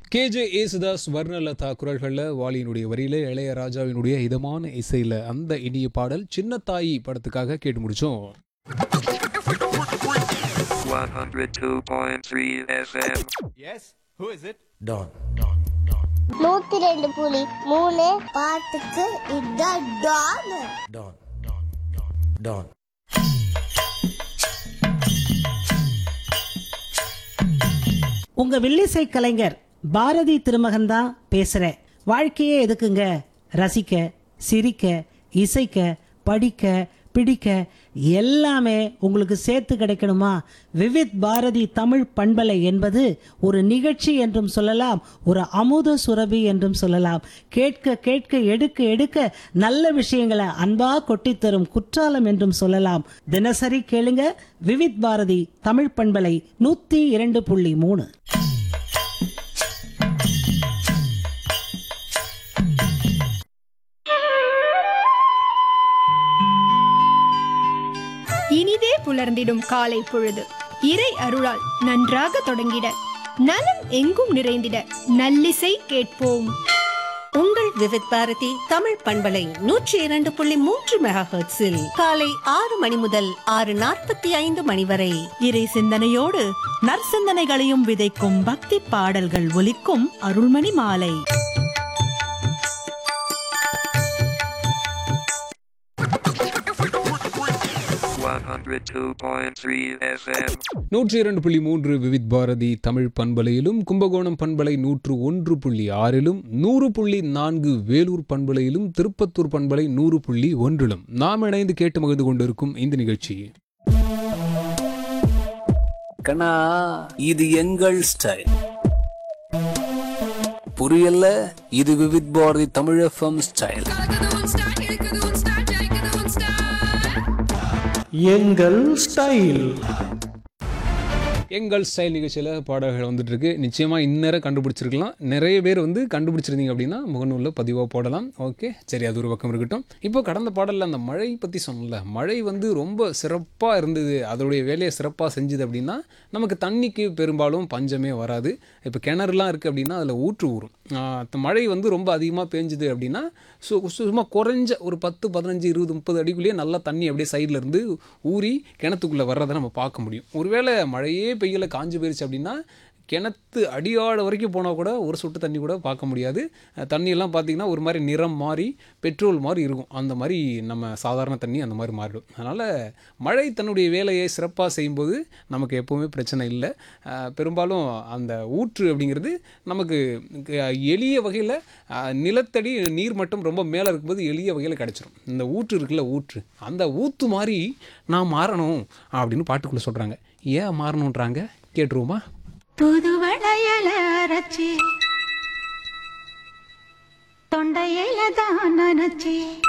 K J Yesudas வர்ணலதா குரல்களில் வாலியினுடைய வரியில இளையராஜாவினுடைய இதமான இசையில் அந்த இனிய பாடல் சின்னத்தாயி படத்துக்காக கேட்டு முடிச்சோம் 102.3 FM. Yes? Who is it? Don. நூத்தி ரெண்டு புலி மூணு பாட்டுக்கு இதான் டான் Don. Don. உங்க வில்லிசை கலைஞர் பாரதி திருமகன் தான் பேசுறேன் வாழ்க்கையே எதுக்குங்க ரசிக்க சிரிக்க இசைக்க படிக்க பிடிக்க எல்லாமே உங்களுக்கு சேர்த்து கிடைக்கணுமா விவித் பாரதி தமிழ் பண்பலை என்பது ஒரு நிகழ்ச்சி என்றும் சொல்லலாம் ஒரு அமுத சுரபி என்றும் சொல்லலாம் கேட்க கேட்க எடுக்க எடுக்க நல்ல விஷயங்களை அன்பா கொட்டித் தரும் குற்றாலம் என்றும் சொல்லலாம் தினசரி கேளுங்க விவித் பாரதி தமிழ் பண்பலை நூத்தி இரண்டு புள்ளி மூணு இனிதே புலர்ந்திடும் காலை பொழுது இறை அருளால் நன்றாக தொடங்கிட நலம் எங்கும் நிறைந்திட நல்லிசை கேட்போம் உங்கள் விவித் பாரதி தமிழ் பண்பலை நூற்றி இரண்டு புள்ளி மூன்று மெகா ஹெர்ட்ஸில் காலை ஆறு மணி முதல் ஆறு நாற்பத்தி ஐந்து மணி வரை இறை சிந்தனையோடு நற்சிந்தனைகளையும் விதைக்கும் பக்தி பாடல்கள் ஒலிக்கும் அருள்மணி மாலை One hundred two point three FM. நூற்றி இரண்டு புள்ளி மூன்று விவித் பாரதி தமிழ் பண்பலையிலும் கும்பகோணம் பண்பலை நூற்று ஒன்று புள்ளி ஆறிலும் நூறு புள்ளி நான்கு வேலூர் பண்பலையிலும் திருப்பத்தூர் பண்பலை நூறு புள்ளி ஒன்றிலும் நாம் இணைந்து கேட்டு மகிழ்ந்து கொண்டிருக்கும் இந்த நிகழ்ச்சி கண்ணா இது எங்கள் ஸ்டைல் புரியல இது விவித் பாரதி தமிழ் எஃப்எம் ஸ்டைல் எங்கள் ஸ்டைல் எங்கள் ஸ்டைல் நிகழ்ச்சியில் பாடல்கள் வந்துட்டு இருக்கு நிச்சயமாக இந்நேரம் கண்டுபிடிச்சிருக்கலாம் நிறைய பேர் வந்து கண்டுபிடிச்சிருந்தீங்க அப்படின்னா முகநூலில் பதிவாக போடலாம் ஓகே சரி அது ஒரு பக்கம் இருக்கட்டும் இப்போ கடந்த பாடலில் அந்த மழை பற்றி சொன்னல மழை வந்து ரொம்ப சிறப்பாக இருந்தது அதோடைய வேலையை சிறப்பாக செஞ்சுது அப்படின்னா நமக்கு தண்ணிக்கு பெரும்பாலும் பஞ்சமே வராது இப்போ கிணறுலாம் இருக்குது அப்படின்னா அதில் ஊற்று ஊறும் ஆஹ் அந்த மழை வந்து ரொம்ப அதிகமாக பேஞ்சுது அப்படின்னா சு சும்மா குறைஞ்ச ஒரு பத்து பதினஞ்சு இருபது முப்பது அடிக்குள்ளேயே நல்லா தண்ணி அப்படியே சைடில் இருந்து ஊறி கிணத்துக்குள்ளே வர்றதை நம்ம பார்க்க முடியும் ஒருவேளை மழையே பெய்யல காஞ்சு போயிருச்சு அப்படின்னா கிணத்து அடியாட வரைக்கும் போனால் கூட ஒரு சொட்டு தண்ணி கூட பார்க்க முடியாது அஹ் தண்ணியெல்லாம் பார்த்திங்கன்னா ஒரு மாதிரி நிறம் மாறி பெட்ரோல் மாதிரி இருக்கும் அந்த மாதிரி நம்ம சாதாரண தண்ணி அந்த மாதிரி மாறிடும் அதனால் மழை தன்னுடைய வேலையை சிறப்பாக செய்யும்போது நமக்கு எப்போவுமே பிரச்சனை இல்லை அஹ் பெரும்பாலும் அந்த ஊற்று அப்படிங்கிறது நமக்கு க- எளிய வகையில் நிலத்தடி நீர் மட்டம் ரொம்ப மேலே இருக்கும்போது எளிய வகையில் கிடச்சிரும் இந்த ஊற்று இருக்குல்ல ஊற்று அந்த ஊற்று மாதிரி நான் மாறணும் அப்படின்னு பாட்டுக்குள்ளே சொல்கிறாங்க ஏன் மாறணுன்றாங்க கேட்டுருவோமா புது வளையல அரைச்சி தொண்டையில தான் நினைச்சி